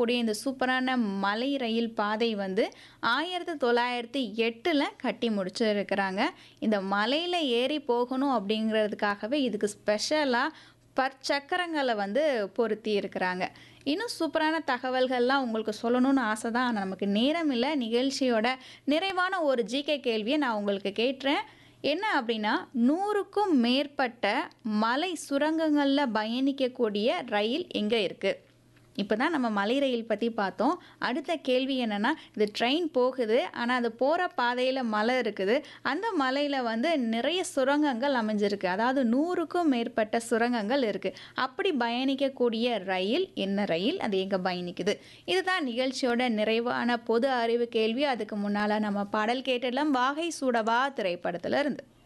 போகக்கூடிய இந்த சூப்பரான மலை ரயில் பாதை வந்து ஆயிரத்தி தொள்ளாயிரத்தி எட்டில் கட்டி முடிச்சிருக்கிறாங்க இந்த மலையில் ஏறி போகணும் அப்படிங்கிறதுக்காகவே இதுக்கு ஸ்பெஷலாக பற்சக்கரங்களை வந்து பொருத்தி இருக்கிறாங்க இன்னும் சூப்பரான தகவல்கள்லாம் உங்களுக்கு சொல்லணும்னு ஆசை தான் ஆனால் நமக்கு நேரம் இல்லை நிகழ்ச்சியோட நிறைவான ஒரு ஜிகே கேள்வியை நான் உங்களுக்கு கேட்டுறேன் என்ன அப்படின்னா நூறுக்கும் மேற்பட்ட மலை சுரங்கங்களில் பயணிக்கக்கூடிய ரயில் எங்கே இருக்குது இப்போ தான் நம்ம மலை ரயில் பற்றி பார்த்தோம் அடுத்த கேள்வி என்னென்னா இது ட்ரெயின் போகுது ஆனால் அது போகிற பாதையில் மலை இருக்குது அந்த மலையில் வந்து நிறைய சுரங்கங்கள் அமைஞ்சிருக்கு அதாவது நூறுக்கும் மேற்பட்ட சுரங்கங்கள் இருக்குது அப்படி பயணிக்கக்கூடிய ரயில் என்ன ரயில் அது எங்கே பயணிக்குது இதுதான் நிகழ்ச்சியோட நிறைவான பொது அறிவு கேள்வி அதுக்கு முன்னால் நம்ம பாடல் கேட்டெல்லாம் வாகை சூடவா திரைப்படத்துல இருந்து